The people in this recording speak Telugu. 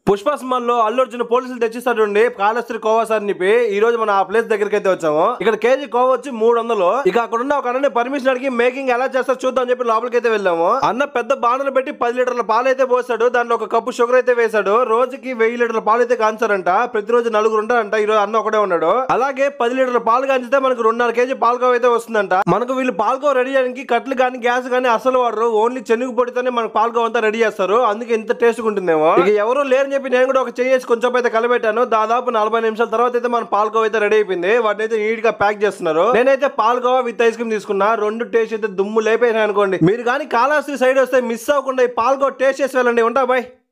పుష్ప సినిమాల్లో అల్లు అర్జున్ పోలీసులు తెచ్చిస్తాడండి కాళేశ్వరి కోవా సార్ అని చెప్పి ఈ రోజు మనం ఆ ప్లేస్ దగ్గరికి అయితే వచ్చాము ఇక్కడ కేజీ కోవా వచ్చి మూడు వందలు ఇక అక్కడ ఉన్న ఒక అన్న పర్మిషన్ అడిగి మేకింగ్ ఎలా చేస్తారు చూద్దాం అని చెప్పి లోపలికి అయితే వెళ్ళాము అన్న పెద్ద బాణలు పెట్టి పది లీటర్ల పాలు అయితే పోసాడు దాంట్లో ఒక కప్పు షుగర్ అయితే వేశాడు రోజుకి వెయ్యి లీటర్ల పాలు అయితే కాంచారంట ప్రతిరోజు నలుగురు ఉంటారంట ఈ రోజు అన్న ఒకడే ఉన్నాడు అలాగే పది లీటర్ల పాలు కాంచితే మనకు రెండున్నర కేజీ పాలకోవ అయితే వస్తుందంట మనకు వీళ్ళు పాలకోవ రెడీ చేయడానికి కట్లు కానీ గ్యాస్ కానీ అసలు వాడరు ఓన్లీ చెనుగు పొడితోనే మనకు పాలకోవ అంతా రెడీ చేస్తారు అందుకే ఇంత టేస్ట్ ఉంటుందేమో ఇక ఎవరు లేరని చెప్పి నేను కూడా ఒక చేసి కొంచెం అయితే కలబెట్టాను దాదాపు నలభై నిమిషాల తర్వాత అయితే మన పాలకోవ అయితే రెడీ అయిపోయింది వాటిని అయితే నీట్ గా ప్యాక్ చేస్తున్నారు నేనైతే పాలకోవ విత్ ఐస్ క్రీమ్ తీసుకున్నా రెండు టేస్ట్ అయితే దుమ్ము లేపేసాను అనుకోండి మీరు కానీ కాళహస్తి సైడ్ వస్తే మిస్ అవ్వకుండా ఈ పాలకోవ టేస్ట్ చేసి వెళ్ళండి ఉంటా బాయ్